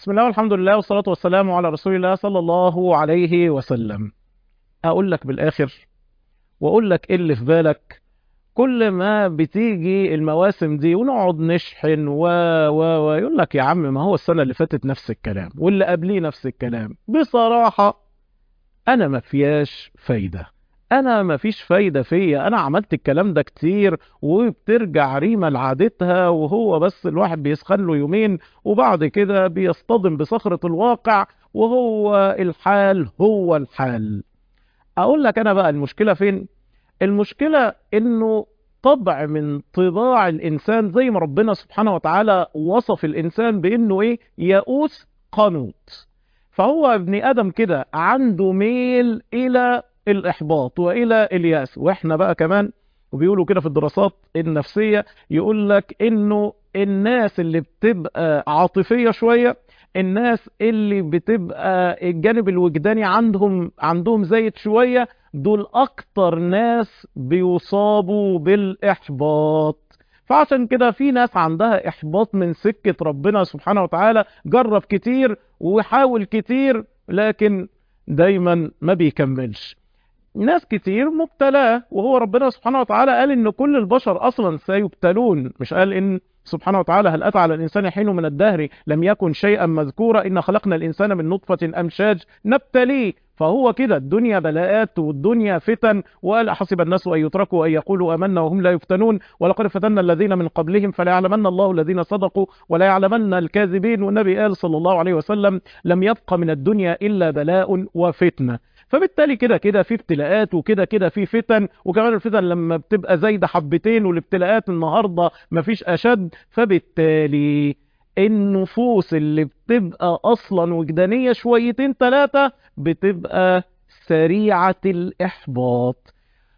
بسم الله والحمد لله والصلاة والسلام على رسول الله صلى الله عليه وسلم أقول لك بالآخر وأقول لك إيه اللي في بالك كل ما بتيجي المواسم دي ونقعد نشحن و و ويقول لك يا عم ما هو السنة اللي فاتت نفس الكلام واللي قبليه نفس الكلام بصراحة أنا ما فياش فايدة أنا ما فيش فايدة فيا أنا عملت الكلام ده كتير وبترجع ريما لعادتها وهو بس الواحد بيسخن له يومين وبعد كده بيصطدم بصخرة الواقع وهو الحال هو الحال أقول لك أنا بقى المشكلة فين المشكلة إنه طبع من طباع الإنسان زي ما ربنا سبحانه وتعالى وصف الإنسان بإنه إيه يئوس قنوط فهو ابن آدم كده عنده ميل إلى الإحباط وإلى اليأس وإحنا بقى كمان وبيقولوا كده في الدراسات النفسية يقول لك إنه الناس اللي بتبقى عاطفية شوية الناس اللي بتبقى الجانب الوجداني عندهم عندهم زايد شوية دول أكتر ناس بيصابوا بالإحباط فعشان كده في ناس عندها إحباط من سكة ربنا سبحانه وتعالى جرب كتير وحاول كتير لكن دايما ما بيكملش ناس كتير مبتلاه وهو ربنا سبحانه وتعالى قال ان كل البشر اصلا سيبتلون مش قال ان سبحانه وتعالى هل اتى على الانسان حين من الدهر لم يكن شيئا مذكورا ان خلقنا الانسان من نطفه امشاج نبتليه فهو كده الدنيا بلاءات والدنيا فتن وقال حسب الناس ان يتركوا ان يقولوا امنا وهم لا يفتنون ولقد فتنا الذين من قبلهم فلا يعلمن الله الذين صدقوا ولا يعلمن الكاذبين والنبي قال صلى الله عليه وسلم لم يبق من الدنيا الا بلاء وفتنه فبالتالي كده كده في ابتلاءات وكده كده في فتن وكمان الفتن لما بتبقى زايده حبتين والابتلاءات النهارده مفيش اشد فبالتالي النفوس اللي بتبقى اصلا وجدانيه شويتين ثلاثه بتبقى سريعه الاحباط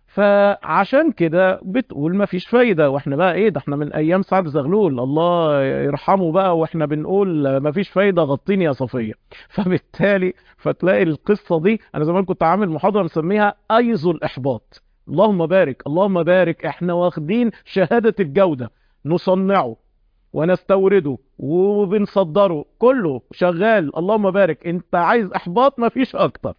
فعشان كده بتقول مفيش فايده واحنا بقى ايه ده احنا من ايام سعد زغلول الله يرحمه بقى واحنا بنقول مفيش فايده غطيني يا صفيه فبالتالي فتلاقي القصه دي انا زمان كنت عامل محاضره مسميها ايزو الاحباط اللهم بارك اللهم بارك احنا واخدين شهاده الجوده نصنعه ونستورده وبنصدره كله شغال اللهم بارك انت عايز احباط مفيش اكتر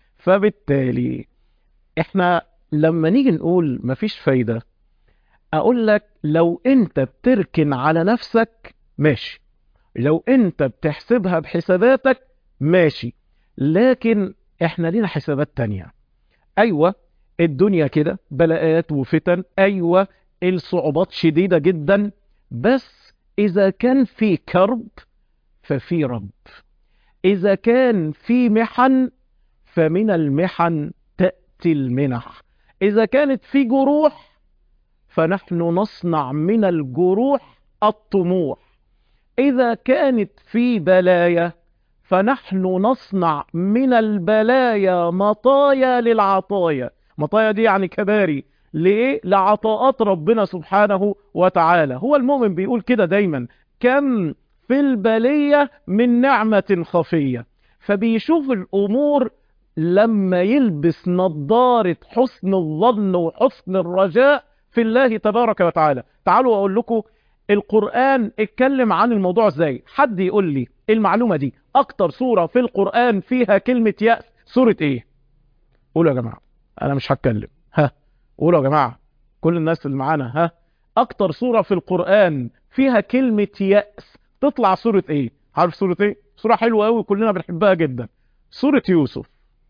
فبالتالي احنا لما نيجي نقول مفيش فايدة اقول لك لو انت بتركن على نفسك ماشي لو انت بتحسبها بحساباتك ماشي لكن احنا لينا حسابات تانية ايوه الدنيا كده بلاءات وفتن ايوه الصعوبات شديدة جدا بس اذا كان في كرب ففي رب اذا كان في محن فمن المحن تأتي المنح إذا كانت في جروح فنحن نصنع من الجروح الطموح إذا كانت في بلايا فنحن نصنع من البلايا مطايا للعطايا مطايا دي يعني كباري ليه؟ لعطاءات ربنا سبحانه وتعالى هو المؤمن بيقول كده دايما كم في البلية من نعمة خفية فبيشوف الأمور لما يلبس نظارة حسن الظن وحسن الرجاء في الله تبارك وتعالى تعالوا أقول لكم القرآن اتكلم عن الموضوع ازاي حد يقول لي المعلومة دي اكتر سورة في القرآن فيها كلمة يأس سورة ايه قولوا يا جماعة انا مش هتكلم ها قولوا يا جماعة كل الناس اللي معانا ها اكتر سورة في القرآن فيها كلمة يأس تطلع سورة ايه عارف سورة ايه سورة حلوة قوي كلنا بنحبها جدا سورة يوسف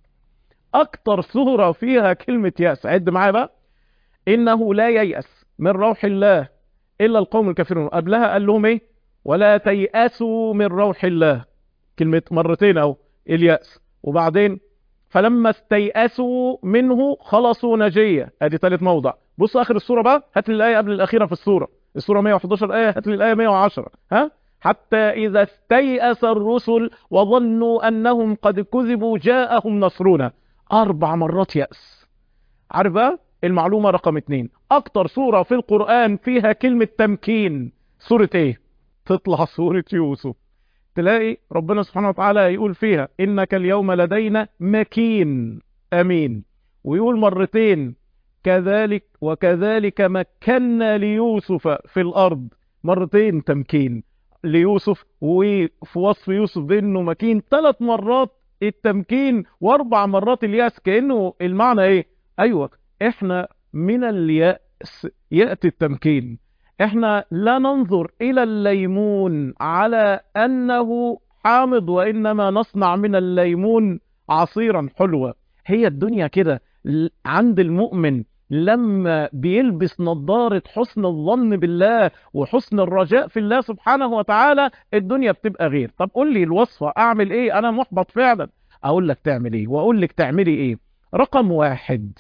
اكتر سورة فيها كلمة يأس عد معايا بقى انه لا ييأس من روح الله الا القوم الكافرون قبلها قال لهم ايه ولا تيأسوا من روح الله كلمة مرتين اهو اليأس وبعدين فلما استيأسوا منه خلصوا نجية ادي ثالث موضع بص اخر السورة بقى هات لي الايه قبل الاخيرة في السورة السورة 111 ايه هات لي الايه 110 ها حتى إذا استيأس الرسل وظنوا أنهم قد كذبوا جاءهم نصرنا أربع مرات يأس عارف بقى المعلومة رقم اتنين أكتر سورة في القرآن فيها كلمة تمكين سورة إيه؟ تطلع سورة يوسف تلاقي ربنا سبحانه وتعالى يقول فيها إنك اليوم لدينا مكين أمين ويقول مرتين كذلك وكذلك مكنا ليوسف في الأرض مرتين تمكين ليوسف وفي وصف يوسف بانه مكين ثلاث مرات التمكين واربع مرات الياس كانه المعنى ايه ايوه احنا من الياس ياتي التمكين احنا لا ننظر الى الليمون على انه حامض وانما نصنع من الليمون عصيرا حلوة هي الدنيا كده عند المؤمن لما بيلبس نظارة حسن الظن بالله وحسن الرجاء في الله سبحانه وتعالى الدنيا بتبقى غير طب قول لي الوصفة اعمل ايه انا محبط فعلا اقول لك تعمل ايه واقول لك تعملي ايه رقم واحد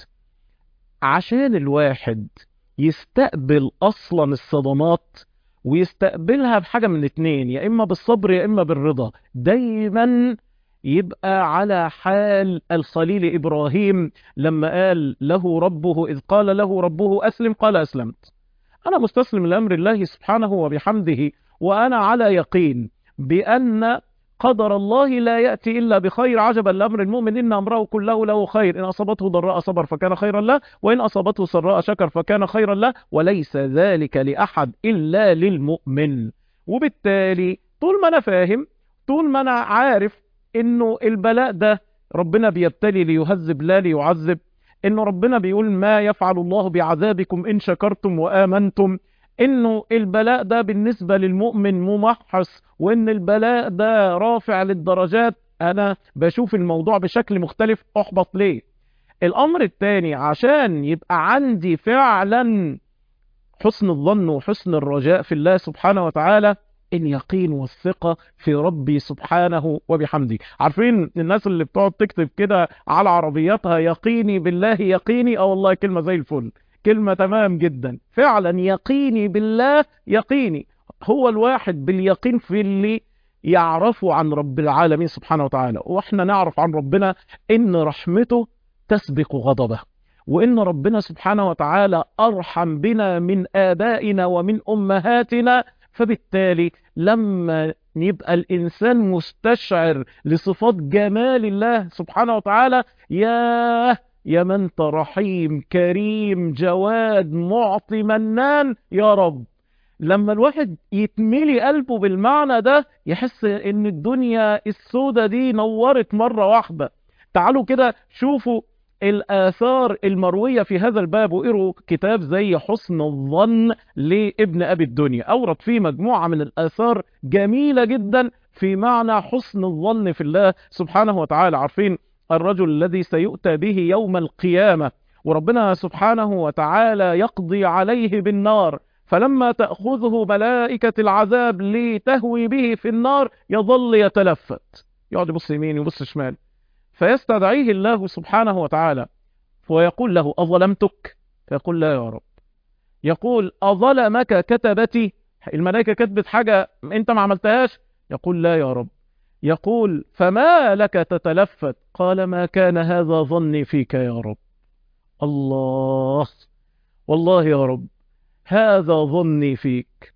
عشان الواحد يستقبل اصلا الصدمات ويستقبلها بحاجة من اتنين يا اما بالصبر يا اما بالرضا دايما يبقى على حال الخليل إبراهيم لما قال له ربه إذ قال له ربه أسلم قال أسلمت أنا مستسلم لأمر الله سبحانه وبحمده وأنا على يقين بأن قدر الله لا يأتي إلا بخير عجبا لأمر المؤمن إن أمره كله له خير إن أصابته ضراء صبر فكان خيرا له وإن أصابته سراء شكر فكان خيرا له وليس ذلك لأحد إلا للمؤمن وبالتالي طول ما أنا فاهم طول ما أنا عارف انه البلاء ده ربنا بيبتلي ليهذب لا ليعذب انه ربنا بيقول ما يفعل الله بعذابكم ان شكرتم وامنتم انه البلاء ده بالنسبة للمؤمن ممحص وان البلاء ده رافع للدرجات انا بشوف الموضوع بشكل مختلف احبط ليه الامر الثاني عشان يبقى عندي فعلا حسن الظن وحسن الرجاء في الله سبحانه وتعالى اليقين والثقة في ربي سبحانه وبحمده عارفين الناس اللي بتقعد تكتب كده على عربياتها يقيني بالله يقيني اه والله كلمة زي الفل كلمة تمام جدا فعلا يقيني بالله يقيني هو الواحد باليقين في اللي يعرفه عن رب العالمين سبحانه وتعالى واحنا نعرف عن ربنا ان رحمته تسبق غضبه وان ربنا سبحانه وتعالى ارحم بنا من ابائنا ومن امهاتنا فبالتالي لما يبقى الإنسان مستشعر لصفات جمال الله سبحانه وتعالى ياه يا من انت رحيم كريم جواد معطي منان يا رب لما الواحد يتملي قلبه بالمعنى ده يحس ان الدنيا السودة دي نورت مرة واحدة تعالوا كده شوفوا الآثار المروية في هذا الباب وقروا كتاب زي حسن الظن لابن أبي الدنيا أورد فيه مجموعة من الآثار جميلة جدا في معنى حسن الظن في الله سبحانه وتعالى عارفين الرجل الذي سيؤتى به يوم القيامة وربنا سبحانه وتعالى يقضي عليه بالنار فلما تأخذه ملائكة العذاب لتهوي به في النار يظل يتلفت يقعد يبص يمين ويبص شمال فيستدعيه الله سبحانه وتعالى ويقول له أظلمتك فيقول لا يا رب يقول أظلمك كتبتي الملائكة كتبت حاجة أنت ما عملتهاش يقول لا يا رب يقول فما لك تتلفت قال ما كان هذا ظني فيك يا رب الله والله يا رب هذا ظني فيك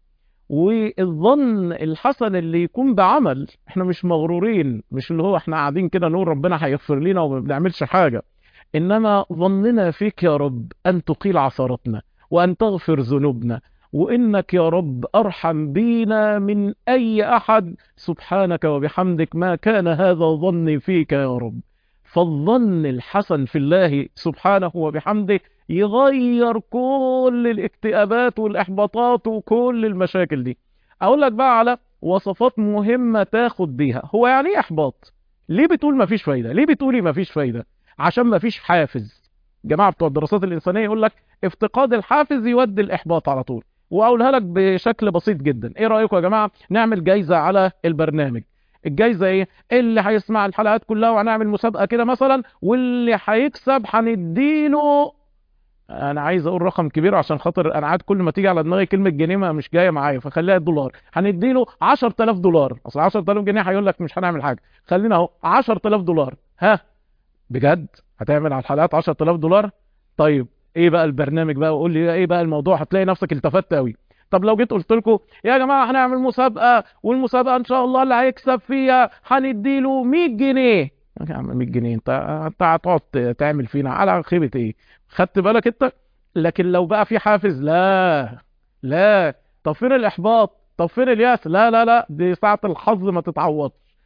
والظن الحسن اللي يكون بعمل احنا مش مغرورين مش اللي هو احنا قاعدين كده نقول ربنا هيغفر لنا وما بنعملش حاجة انما ظننا فيك يا رب ان تقيل عثرتنا وان تغفر ذنوبنا وانك يا رب ارحم بينا من اي احد سبحانك وبحمدك ما كان هذا ظني فيك يا رب فالظن الحسن في الله سبحانه وبحمده يغير كل الاكتئابات والاحباطات وكل المشاكل دي اقول لك بقى على وصفات مهمة تاخد بيها هو يعني ايه احباط ليه بتقول مفيش فايدة ليه بتقولي مفيش فايدة عشان مفيش حافز جماعة بتوع الدراسات الإنسانية يقول لك افتقاد الحافز يودي الإحباط على طول وأقولها لك بشكل بسيط جدا إيه رأيكم يا جماعة نعمل جايزة على البرنامج الجايزة ايه اللي هيسمع الحلقات كلها وهنعمل مسابقة كده مثلا واللي هيكسب هنديله انا عايز اقول رقم كبير عشان خاطر انا عاد كل ما تيجي على دماغي كلمه جنيه ما مش جايه معايا فخليها دولار هنديله 10000 دولار اصل 10000 جنيه هيقول لك مش هنعمل حاجه خلينا اهو 10000 دولار ها بجد هتعمل على الحلقات 10000 دولار طيب ايه بقى البرنامج بقى وقول لي ايه بقى الموضوع هتلاقي نفسك التفت قوي طب لو جيت قلت لكم يا جماعه هنعمل مسابقه والمسابقه ان شاء الله اللي هيكسب فيها هنديله 100 جنيه يا عم 100 جنيه انت انت هتقعد تعمل فينا على خيبه ايه خدت بالك انت لكن لو بقى في حافز لا لا طب فين الاحباط طب فين الياس لا لا لا دي ساعة الحظ ما تتعوض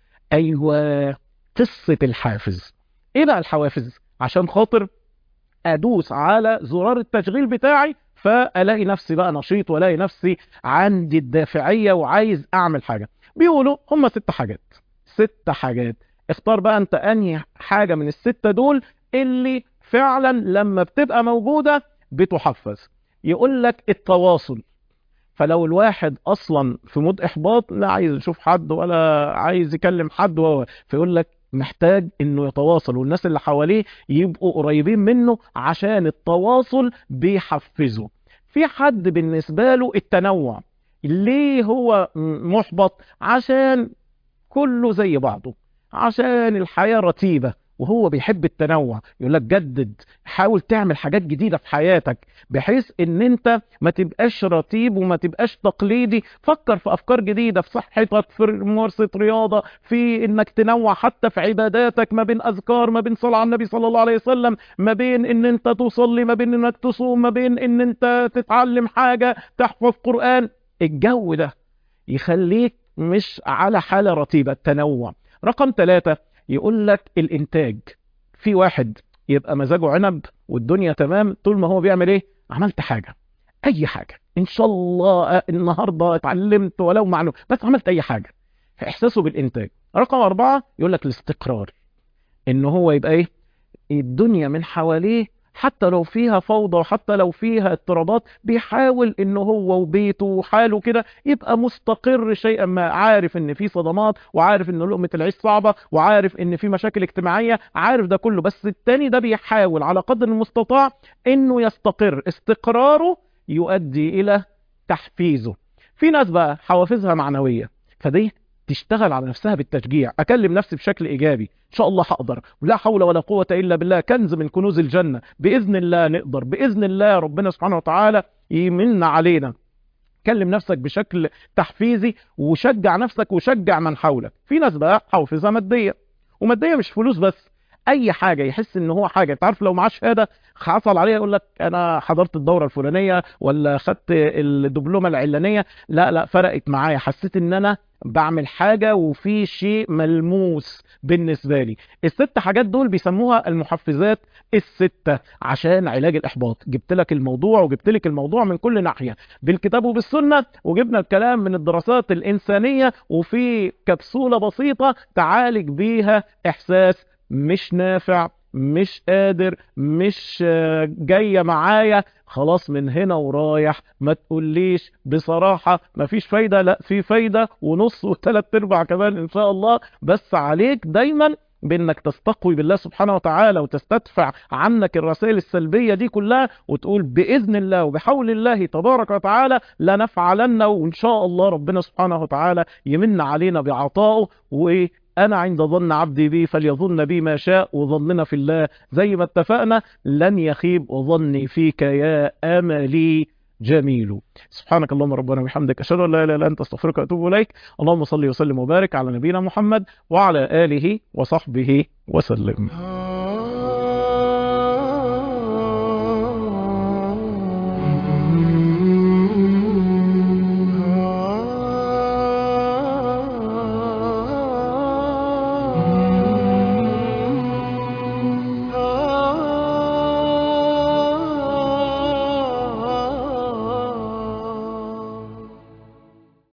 ايوه قصة الحافز ايه بقى الحوافز عشان خاطر ادوس على زرار التشغيل بتاعي فالاقي نفسي بقى نشيط والاقي نفسي عندي الدافعية وعايز اعمل حاجة بيقولوا هم ست حاجات ست حاجات اختار بقى انت انهي حاجة من الستة دول اللي فعلا لما بتبقى موجودة بتحفز يقول لك التواصل فلو الواحد اصلا في مود احباط لا عايز يشوف حد ولا عايز يكلم حد وهو فيقول لك محتاج انه يتواصل والناس اللي حواليه يبقوا قريبين منه عشان التواصل بيحفزه في حد بالنسبة له التنوع ليه هو محبط عشان كله زي بعضه عشان الحياة رتيبة وهو بيحب التنوع يقول لك جدد حاول تعمل حاجات جديدة في حياتك بحيث ان انت ما تبقاش رتيب وما تبقاش تقليدي فكر في افكار جديدة في صحتك في ممارسة رياضة في انك تنوع حتى في عباداتك ما بين اذكار ما بين صلاة على النبي صلى الله عليه وسلم ما بين ان انت تصلي ما بين انك تصوم ما بين ان انت تتعلم حاجة تحفظ قرآن الجو ده يخليك مش على حالة رتيبة التنوع رقم ثلاثة يقول لك الانتاج في واحد يبقى مزاجه عنب والدنيا تمام طول ما هو بيعمل ايه عملت حاجة اي حاجة ان شاء الله النهاردة اتعلمت ولو معلوم بس عملت اي حاجة احساسه بالانتاج رقم اربعة يقول لك الاستقرار ان هو يبقى ايه الدنيا من حواليه حتى لو فيها فوضى وحتى لو فيها اضطرابات بيحاول ان هو وبيته وحاله كده يبقى مستقر شيئا ما عارف ان في صدمات وعارف ان لقمة العيش صعبة وعارف ان في مشاكل اجتماعية عارف ده كله بس التاني ده بيحاول على قدر المستطاع انه يستقر استقراره يؤدي الى تحفيزه في ناس بقى حوافزها معنوية فدي تشتغل على نفسها بالتشجيع اكلم نفسي بشكل ايجابي ان شاء الله هقدر ولا حول ولا قوة الا بالله كنز من كنوز الجنة باذن الله نقدر باذن الله ربنا سبحانه وتعالى يمن علينا كلم نفسك بشكل تحفيزي وشجع نفسك وشجع من حولك في ناس بقى حوافزها مادية ومادية مش فلوس بس اي حاجة يحس ان هو حاجة تعرف لو معاه شهادة حصل عليها يقول لك انا حضرت الدورة الفلانية ولا خدت الدبلومة العلانية لا لا فرقت معايا حسيت ان انا بعمل حاجة وفي شيء ملموس بالنسبة لي الست حاجات دول بيسموها المحفزات الستة عشان علاج الإحباط جبت لك الموضوع وجبت لك الموضوع من كل ناحية بالكتاب وبالسنة وجبنا الكلام من الدراسات الإنسانية وفي كبسولة بسيطة تعالج بيها إحساس مش نافع مش قادر مش جاية معايا خلاص من هنا ورايح ما تقوليش بصراحة ما فيش فايدة لا في فايدة ونص وثلاث ارباع كمان ان شاء الله بس عليك دايما بانك تستقوي بالله سبحانه وتعالى وتستدفع عنك الرسائل السلبية دي كلها وتقول بإذن الله وبحول الله تبارك وتعالى لنفعلن وإن شاء الله ربنا سبحانه وتعالى يمن علينا بعطائه و أنا عند ظن عبدي بي فليظن بي ما شاء وظننا في الله زي ما اتفقنا لن يخيب وظني فيك يا أملي جميل سبحانك اللهم ربنا وبحمدك أشهد أن لا إله إلا أنت أستغفرك وأتوب إليك اللهم صل وسلم وبارك على نبينا محمد وعلى آله وصحبه وسلم